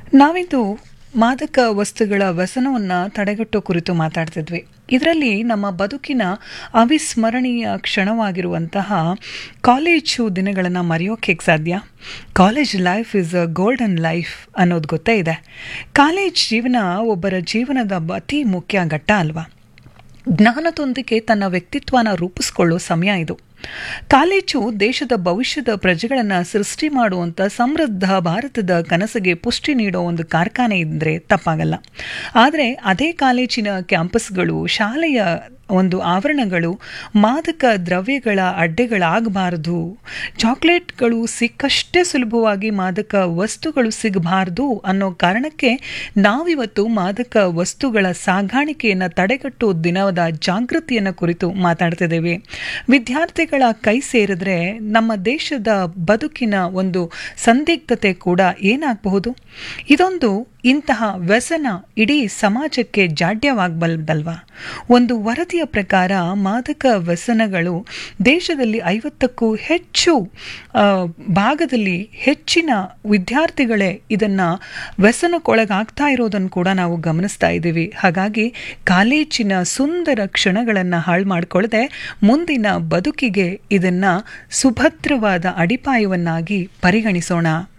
ನಾವಿಂದು ಮಾದಕ ವಸ್ತುಗಳ ವ್ಯಸನವನ್ನು ತಡೆಗಟ್ಟೋ ಕುರಿತು ಮಾತಾಡ್ತಿದ್ವಿ ಇದರಲ್ಲಿ ನಮ್ಮ ಬದುಕಿನ ಅವಿಸ್ಮರಣೀಯ ಕ್ಷಣವಾಗಿರುವಂತಹ ಕಾಲೇಜು ದಿನಗಳನ್ನು ಮರೆಯೋಕ್ಕೆ ಸಾಧ್ಯ college life is a golden life ಅನ್ನೋದು ಗೊತ್ತೇ ಇದೆ ಕಾಲೇಜ್ ಜೀವನ ಒಬ್ಬರ ಜೀವನದ ಅತಿ ಮುಖ್ಯ ಘಟ್ಟ ಅಲ್ವಾ ಜ್ಞಾನದೊಂದಿಗೆ ತನ್ನ ವ್ಯಕ್ತಿತ್ವನ ರೂಪಿಸ್ಕೊಳ್ಳೋ ಸಮಯ ಇದು ಕಾಲೇಜು ದೇಶದ ಭವಿಷ್ಯದ ಪ್ರಜೆಗಳನ್ನು ಸೃಷ್ಟಿ ಮಾಡುವಂಥ ಸಮೃದ್ಧ ಭಾರತದ ಕನಸಿಗೆ ಪುಷ್ಟಿ ನೀಡೋ ಒಂದು ಕಾರ್ಖಾನೆ ಇದ್ದರೆ ತಪ್ಪಾಗಲ್ಲ ಆದರೆ ಅದೇ ಕಾಲೇಜಿನ ಕ್ಯಾಂಪಸ್ಗಳು ಶಾಲೆಯ ಒಂದು ಆವರಣಗಳು ಮಾದಕ ದ್ರವ್ಯಗಳ ಅಡ್ಡೆಗಳಾಗಬಾರದು ಚಾಕ್ಲೇಟ್ಗಳು ಸಿಕ್ಕಷ್ಟೇ ಸುಲಭವಾಗಿ ಮಾದಕ ವಸ್ತುಗಳು ಸಿಗಬಾರ್ದು ಅನ್ನೋ ಕಾರಣಕ್ಕೆ ನಾವಿವತ್ತು ಮಾದಕ ವಸ್ತುಗಳ ಸಾಗಾಣಿಕೆಯನ್ನು ತಡೆಗಟ್ಟೋ ದಿನದ ಜಾಗೃತಿಯನ್ನು ಕುರಿತು ಮಾತಾಡ್ತಿದ್ದೇವೆ ವಿದ್ಯಾರ್ಥಿಗಳ ಕೈ ಸೇರಿದ್ರೆ ನಮ್ಮ ದೇಶದ ಬದುಕಿನ ಒಂದು ಸಂದಿಗ್ಧತೆ ಕೂಡ ಏನಾಗಬಹುದು ಇದೊಂದು ಇಂತಹ ವ್ಯಸನ ಇಡೀ ಸಮಾಜಕ್ಕೆ ಜಾಡ್ಯವಾಗಬಲ್ಲದಲ್ವಾ ಒಂದು ವರದಿಯ ಪ್ರಕಾರ ಮಾದಕ ವ್ಯಸನಗಳು ದೇಶದಲ್ಲಿ ಐವತ್ತಕ್ಕೂ ಹೆಚ್ಚು ಭಾಗದಲ್ಲಿ ಹೆಚ್ಚಿನ ವಿದ್ಯಾರ್ಥಿಗಳೇ ಇದನ್ನು ವ್ಯಸನಕ್ಕೊಳಗಾಗ್ತಾ ಇರೋದನ್ನು ಕೂಡ ನಾವು ಗಮನಿಸ್ತಾ ಇದ್ದೀವಿ ಹಾಗಾಗಿ ಕಾಲೇಜಿನ ಸುಂದರ ಕ್ಷಣಗಳನ್ನು ಹಾಳು ಮಾಡಿಕೊಳ್ಳದೆ ಮುಂದಿನ ಬದುಕಿಗೆ ಇದನ್ನು ಸುಭದ್ರವಾದ ಅಡಿಪಾಯವನ್ನಾಗಿ ಪರಿಗಣಿಸೋಣ